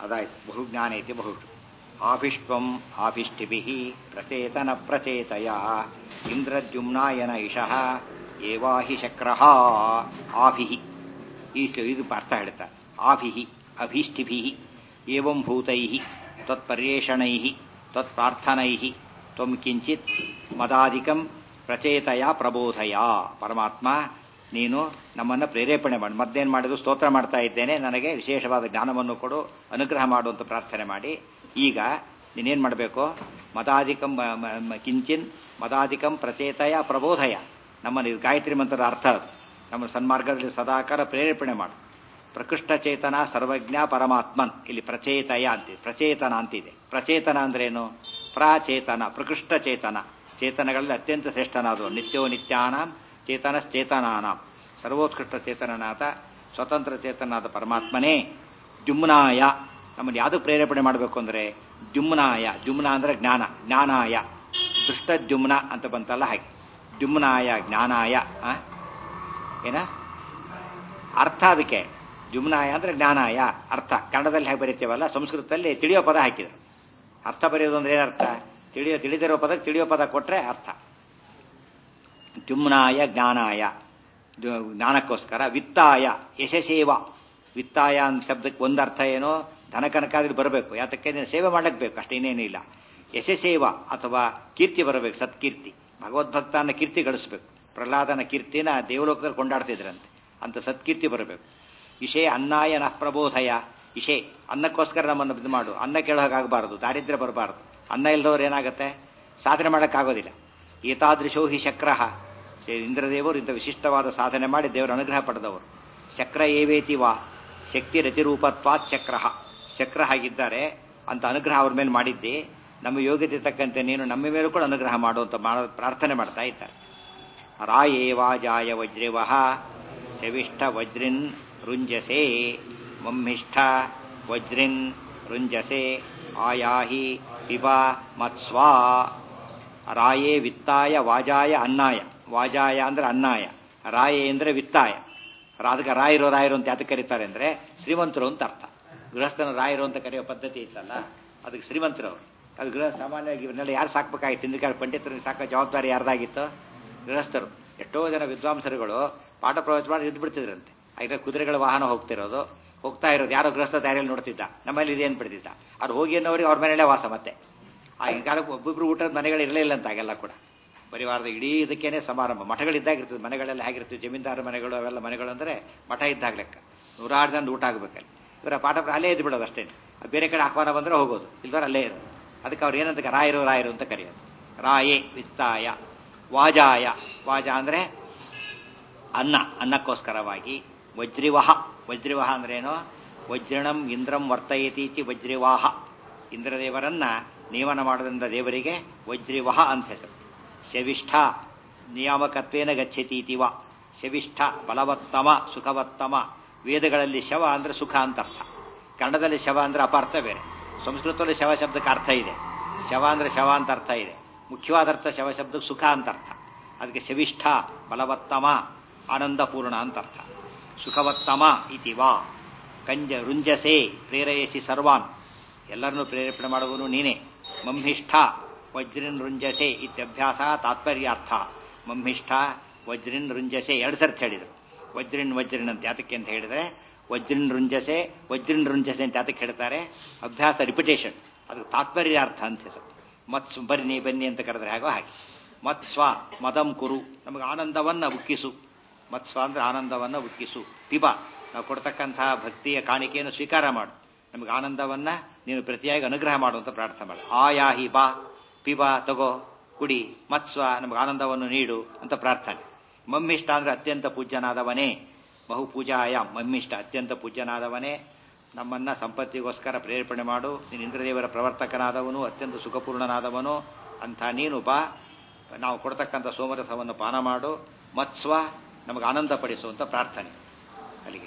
ಅದಾಯ್ತು ಬಹುಜ್ಞಾನ ಇತಿ ಬಹುಷು ಆಭಿಷ್ಟ್ವಂ ಆಭಿಷ್ಟಿಭಿಃ ಪ್ರಚೇತನ ಪ್ರಚೇತಯ ಇಂದ್ರದ್ಯುಮ್ನಾಯನ ಇಶಃ ಏವಾಹಿ ಶಕ್ರಃ ಆಭಿಃ ಈ ಶ್ಲೋ- ಇದು ಅರ್ಥ ಹೇಳ್ತಾರೆ ಆಭಿಃ ಅಭೀಷ್ಟಿಭಿಃ ಏವಂ ಭೂತೈಃ ತ್ವತ್ಪರ್ಯೇಷಣೈಃ ತ್ವತ್ಪ್ರಾರ್ಥನೈಃ ತ್ವಂ ಕಿಂಚಿತ್ ಮದಾಧಿಕಂ ಪ್ರಚೇತಯ ಪ್ರಬೋಧಯ ಪರಮಾತ್ಮ ನೀನು ನಮ್ಮನ್ನು ಪ್ರೇರೇಪಣೆ ಮಾಡಿ ಮದ್ದೇನು ಮಾಡಿದ್ರು ಸ್ತೋತ್ರ ಮಾಡ್ತಾ ಇದ್ದೇನೆ ನನಗೆ ವಿಶೇಷವಾದ ಜ್ಞಾನವನ್ನು ಕೊಡು ಅನುಗ್ರಹ ಮಾಡು ಅಂತ ಪ್ರಾರ್ಥನೆ ಮಾಡಿ ಈಗ ನೀನೇನು ಮಾಡಬೇಕು ಮದಾಧಿಕಂ ಮ- ಮ- ಮ- ಕಿಂಚಿನ್ ಮದಾಧಿಕಂ ಪ್ರಚೇತಯ ಪ್ರಬೋಧಯ ನಮ್ಮನ್ನು ಇದು ಗಾಯತ್ರಿ ಮಂತ್ರದ ಅರ್ಥ ಅದು ನಮ್ಮ ಸನ್ಮಾರ್ಗದಲ್ಲಿ ಸದಾಕಾಲ ಪ್ರೇರೇಪಣೆ ಮಾಡು ಪ್ರಕೃಷ್ಟ ಚೇತನ ಸರ್ವಜ್ಞ ಪರಮಾತ್ಮನ್ ಇಲ್ಲಿ ಪ್ರಚೇತಯ ಅಂತಿದೆ ಪ್ರಚೇತನ ಅಂತಿದೆ ಪ್ರಚೇತನ ಅಂದ್ರೇನು ಪ್ರಾಚೇತನ ಪ್ರಕೃಷ್ಟ ಚೇತನ ಚೇತನಗಳಲ್ಲಿ ಅತ್ಯಂತ ಶ್ರೇಷ್ಠನಾದವು ನಿತ್ಯೋ ನಿತ್ಯಾನಾಂ ಚೇತನಶ್ಚೇತನಾನಾಂ ಸರ್ವೋತ್ಕೃಷ್ಟ ಚೇತನನಾದ ಸ್ವತಂತ್ರ ಚೇತನಾದ ಪರಮಾತ್ಮನೇ ಜುಮ್ನಾಯ ನಮ್ಮನ್ನು ಯಾವುದು ಪ್ರೇರೇಪಣೆ ಮಾಡಬೇಕು ಅಂದರೆ ಜುಮ್ನಾಯ ಜುಮ್ನ ಅಂದರೆ ಜ್ಞಾನ ಜ್ಞಾನಾಯ ದುಷ್ಟ ಜುಮ್ನ ಅಂತ ಬಂತಲ್ಲ ಹಾಗೆ ಜುಮ್ನಾಯ ಜ್ಞಾನಾಯ ಆ? ಏನ ಅರ್ಥ ಅದಕ್ಕೆ ಜುಮ್ನಾಯ ಅಂದ್ರೆ ಜ್ಞಾನಾಯ ಅರ್ಥ ಕನ್ನಡದಲ್ಲಿ ಹೇಗೆ ಬರೀತೇವಲ್ಲ ಸಂಸ್ಕೃತದಲ್ಲಿ ತಿಳಿಯೋ ಪದ ಹಾಕಿದ್ರು ಅರ್ಥ ಬರೆಯೋದು ಅಂದ್ರೆ ಏನರ್ಥ ತಿಳಿಯೋ ತಿಳಿದಿರೋ ಪದಕ್ಕೆ ತಿಳಿಯೋ ಪದ ಕೊಟ್ರೆ ಅರ್ಥ ಜುಮ್ನಾಯ ಜ್ಞಾನಾಯ ಜು- ಜ್ಞಾನಕ್ಕೋಸ್ಕರ ವಿತ್ತಾಯ ಯಶಸೇವ ವಿತ್ತಾಯ ಅಂತ ಶಬ್ದಕ್ಕೆ ಒಂದು ಅರ್ಥ ಏನೋ ಧನ ಕನಕಾದ್ರೂ ಬರಬೇಕು ಯಾತಕ್ಕೆ ನೀನು ಸೇವೆ ಮಾಡಕ್ಕೆ ಬೇಕು ಅಷ್ಟೇ ಇನ್ನೇನು ಇಲ್ಲ ಯಶಸೇವ ಅಥವಾ ಕೀರ್ತಿ ಬರಬೇಕು ಸತ್ಕೀರ್ತಿ ಭಗವದ್ಭಕ್ತನ ಕೀರ್ತಿ ಗಳಿಸ್ಬೇಕು ಪ್ರಹ್ಲಾದನ ಕೀರ್ತಿನ ದೇವಲೋಕದಲ್ಲಿ ಕೊಂಡಾಡ್ತಿದ್ರಂತೆ ಅಂತ ಸತ್ಕೀರ್ತಿ ಬರಬೇಕು ಇಶೇ ಅನ್ನಾಯ ನಃ ಪ್ರಬೋಧಯ ಇಶೇ ಅನ್ನಕ್ಕೋಸ್ಕರ ನಮ್ಮನ್ನು ಇದು ಮಾಡು ಅನ್ನ ಕೇಳೋಕ್ಕಾಗಬಾರದು ದಾರಿದ್ರ್ಯ ಬರಬಾರದು ಅನ್ನ ಇಲ್ದವ್ರು ಏನಾಗುತ್ತೆ ಸಾಧನೆ ಮಾಡೋಕ್ಕಾಗೋದಿಲ್ಲ ಏತಾದೃಶೋ ಹಿ ಶಕ್ರಃ ಶ್ರೀ ಇಂದ್ರದೇವರು ಇಂಥ ವಿಶಿಷ್ಟವಾದ ಸಾಧನೆ ಮಾಡಿ ದೇವರ ಅನುಗ್ರಹ ಪಡೆದವರು ಶಕ್ರ ಏವೇತಿ ವಾ ಶಕ್ತಿ ರತಿರೂಪತ್ವಾತ್ ಚಕ್ರ ಚಕ್ರ ಹಾಗಿದ್ದಾರೆ ಅಂತ ಅನುಗ್ರಹ ಅವ್ರ ಮೇಲೆ ಮಾಡಿದ್ದಿ ನಮ್ಮ ಯೋಗ್ಯತೆ ತಕ್ಕಂತೆ ನೀನು ನಮ್ಮ ಮೇಲೂ ಕೂಡ ಅನುಗ್ರಹ ಮಾಡು ಅಂತ ಮಾಡೋ ಪ್ರಾರ್ಥನೆ ಮಾಡ್ತಾ ಇದ್ದಾರೆ ರಾಯೇ ವಾಜಾಯ ವಜ್ರೇವಹ ಶವಿಷ್ಠ ವಜ್ರಿನ್ ರುಂಜಸೆ ಮಮ್ಮಿಷ್ಠ ವಜ್ರಿನ್ ರುಂಜಸೆ ಆಯಾಹಿ ಪಿಬ ಮತ್ಸ್ವಾ ರಾಯೇ ವಿತ್ತಾಯ ವಾಜಾಯ ಅನ್ನಾಯ ವಾಜಾಯ ಅಂದ್ರೆ ಅನ್ನಾಯ ರಾಯೇ ಅಂದ್ರೆ ವಿತ್ತಾಯ ರಾ- ಅದಕ್ಕೆ ರಾಯರು ರಾಯರು ಅಂತ ಯಾತಕ್ಕೆ ಕರೀತಾರೆ ಅಂದ್ರೆ ಶ್ರೀಮಂತರು ಅಂತ ಅರ್ಥ ಗೃಹಸ್ಥನ ರಾಯರು ಅಂತ ಕರೆಯೋ ಪದ್ಧತಿ ಇತ್ತಲ್ಲ ಅದಕ್ಕೆ ಶ್ರೀಮಂತರು ಅವರು ಅದು ಗೃಹ ಸಾಮಾನ್ಯವಾಗಿ ಇವನ್ನೆಲ್ಲ ಯಾರು ಸಾಕ್ಬೇಕಾಗಿತ್ತು ಹಿಂದಿನ ಪಂಡಿತರಿಗೆ ಸಾಕೋ ಜವಾಬ್ದಾರಿ ಯಾರ್ದಾಗಿತ್ತು ಗೃಹಸ್ಥರು ಎಷ್ಟೋ ಜನ ವಿದ್ವಾಂಸರುಗಳು ಪಾಠ ಪ್ರವಚನ ಮಾಡಿ ಇದ್ದು ಬಿಡ್ತಿದ್ರಂತೆ ಆಗ ಕುದುರೆಗಳ ವಾಹನ ಹೋಗ್ತಿರೋದು ಹೋಗ್ತಾ ಇರೋದು ಯಾರೋ ಗೃಹಸ್ಥ ದಾರಿಯಲ್ಲಿ ನೋಡ್ತಿದ್ದ ನಮ್ಮಲ್ಲಿ ಇದೇನು ಬಿಡ್ತಿದ್ದ ಅವ್ರು ಹೋಗಿ ಅನ್ನೋರಿಗೆ ಅವ್ರ ಮನೆಯಲ್ಲೇ ವಾಸ ಮತ್ತೆ ಆಗಿನ ಕಾಲಕ್ಕೆ ಒಬ್ಬೊಬ್ರು ಊಟದ ಮನೆಗಳು ಇರಲಿಲ್ಲ ಅಂತ ಆಗೆಲ್ಲ ಕೂಡ ಪರಿವಾರದ ಇಡೀ ಇದಕ್ಕೇನೆ ಸಮಾರಂಭ ಮಠಗಳಿದ್ದಾಗಿರ್ತದೆ ಮನೆಗಳೆಲ್ಲ ಹೇಗಿರ್ತದೆ ಜಮೀನ್ದಾರ ಮನೆಗಳು ಅವೆಲ್ಲ ಮನೆಗಳು ಅಂದರೆ ಮಠ ಇದ್ದಾಗ ಲೆಕ್ಕ ನೂರಾರು ಜನ ಊಟ ಆಗಬೇಕಲ್ಲಿ ಇವರ ಪಾಠ ಪ್ರ- ಅಲ್ಲೇ ಇದ್ದು ಬಿಡೋದು ಅಷ್ಟೇ ಬೇರೆ ಕಡೆ ಆಹ್ವಾನ ಬಂದರೆ ಹೋಗೋದು ಇಲ್ದವ್ರು ಅಲ್ಲೇ ಇರೋದು ಅದಕ್ಕೆ ಅವ್ರು ಏನಂತ ರಾಯರು ರಾಯರು ಅಂತ ಕರೆಯೋದು ರಾಯೇ ವಿತ್ತಾಯ ವಾಜಾಯ ವಾಜ ಅಂದರೆ ಅನ್ನ ಅನ್ನಕ್ಕೋಸ್ಕರವಾಗಿ ವಜ್ರಿವಹ ವಜ್ರಿವಹ ಅಂದ್ರೇನು ವಜ್ರಣಂ ಇಂದ್ರಂ ವರ್ತಯತೀತಿ ವಜ್ರಿವಾಹ ಇಂದ್ರದೇವರನ್ನ ನಿಯಮನ ಮಾಡೋದ್ರಿಂದ ದೇವರಿಗೆ ವಜ್ರಿವಹ ಅಂತ ಹೆಸರು ಶವಿಷ್ಠ ನಿಯಾಮಕತ್ವೇನ ಗಚ್ಚತೀತಿ ವ ಶವಿಷ್ಠ ಬಲವತ್ತಮ ಸುಖವತ್ತಮ ವೇದಗಳಲ್ಲಿ ಶವ ಅಂದ್ರೆ ಸುಖ ಅಂತ ಅರ್ಥ ಕನ್ನಡದಲ್ಲಿ ಶವ ಅಂದ್ರೆ ಅಪಾರ್ಥ ಬೇರೆ ಸಂಸ್ಕೃತದಲ್ಲಿ ಶವ ಶಬ್ದಕ್ಕೆ ಅರ್ಥ ಇದೆ ಶವ ಅಂದ್ರೆ ಶವ ಅಂತ ಅರ್ಥ ಇದೆ ಮುಖ್ಯವಾದ ಅರ್ಥ ಶವ ಶಬ್ದಕ್ಕೆ ಸುಖ ಅಂತ ಅರ್ಥ ಅದಕ್ಕೆ ಶವಿಷ್ಠ ಬಲವತ್ತಮ ಆನಂದಪೂರ್ಣ ಅಂತ ಅರ್ಥ ಸುಖವತ್ತಮ ಇತಿ ವಾ ಕಂಜ ರುಂಜಸೆ ಪ್ರೇರಯಸಿ ಸರ್ವಾನ್ ಎಲ್ಲರನ್ನೂ ಪ್ರೇರೇಪಣೆ ಮಾಡುವನು ನೀನೇ ಮಮ್ಮಿಷ್ಠ ವಜ್ರಿನ್ ರುಂಜಸೆ ಇತ್ಯಭ್ಯಾಸ ತಾತ್ಪರ್ಯಾರ್ಥ ಮಮ್ಮಿಷ್ಠ ವಜ್ರಿನ್ ರುಂಜಸೆ ಎರಡು ಸರ್ತಿ ಹೇಳಿದರು ವಜ್ರಿನ್ ವಜ್ರಿನ್ ಅಂತ ಯಾತಕ್ಕೆ ಅಂತ ಹೇಳಿದ್ರೆ ವಜ್ರಿನ್ ರುಂಜಸೆ ವಜ್ರಿನ್ ರುಂಜಸೆ ಅಂತ ಯಾತಕ್ಕೆ ಹೇಳ್ತಾರೆ ಅಭ್ಯಾಸ ರಿಪಿಟೇಷನ್ ಅದಕ್ಕೆ ತಾತ್ಪರ್ಯಾರ್ಥ ಅಂತ ಹೆಸರು ಮತ್ಸ್ ಬನ್ನಿ ಬನ್ನಿ ಅಂತ ಕರೆದ್ರೆ ಹಾಗೋ ಹಾಗೆ ಮತ್ಸ್ವ ಮದಂ ಕುರು ನಮಗೆ ಆನಂದವನ್ನ ಉಕ್ಕಿಸು ಮತ್ಸ್ವ ಅಂದ್ರೆ ಆನಂದವನ್ನ ಉಕ್ಕಿಸು ಪಿಬ ನಾವು ಕೊಡ್ತಕ್ಕಂತಹ ಭಕ್ತಿಯ ಕಾಣಿಕೆಯನ್ನು ಸ್ವೀಕಾರ ಮಾಡು ನಮಗೆ ಆನಂದವನ್ನ ನೀನು ಪ್ರತಿಯಾಗಿ ಅನುಗ್ರಹ ಮಾಡುವಂತ ಪ್ರಾರ್ಥನೆ ಮಾಡು ಆಯಾಹಿ ಬಾ ಪಿಬ ತಗೋ ಕುಡಿ ಮತ್ಸ್ವ ನಮಗೆ ಆನಂದವನ್ನು ನೀಡು ಅಂತ ಪ್ರಾರ್ಥನೆ ಮಮ್ಮಿಷ್ಟ ಅಂದ್ರೆ ಅತ್ಯಂತ ಪೂಜ್ಯನಾದವನೇ ಬಹು ಪೂಜಾಯ ಮಮ್ಮಿಷ್ಟ ಅತ್ಯಂತ ಪೂಜ್ಯನಾದವನೇ ನಮ್ಮನ್ನ ಸಂಪತ್ತಿಗೋಸ್ಕರ ಪ್ರೇರೇಪಣೆ ಮಾಡು ನೀನು ಇಂದ್ರದೇವರ ಪ್ರವರ್ತಕನಾದವನು ಅತ್ಯಂತ ಸುಖಪೂರ್ಣನಾದವನು ಅಂಥ ನೀನು ಬಾ ನಾವು ಕೊಡ್ತಕ್ಕಂಥ ಸೋಮರಸವನ್ನು ಪಾನ ಮಾಡು ಮತ್ಸ್ವ ನಮಗೆ ಆನಂದ ಪಡಿಸುವಂತ ಪ್ರಾರ್ಥನೆ ಅಲ್ಲಿಗೆ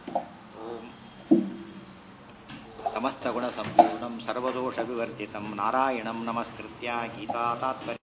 ಓಂ ಸಮಸ್ತ ಗುಣ ಸಂಪೂರ್ಣಂ ಸರ್ವದೋಷ ವಿವರ್ಜಿತಂ ನಾರಾಯಣಂ ನಮಸ್ಕೃತ್ಯ ಗೀತಾ ತಾತ್ಪರ್ಯ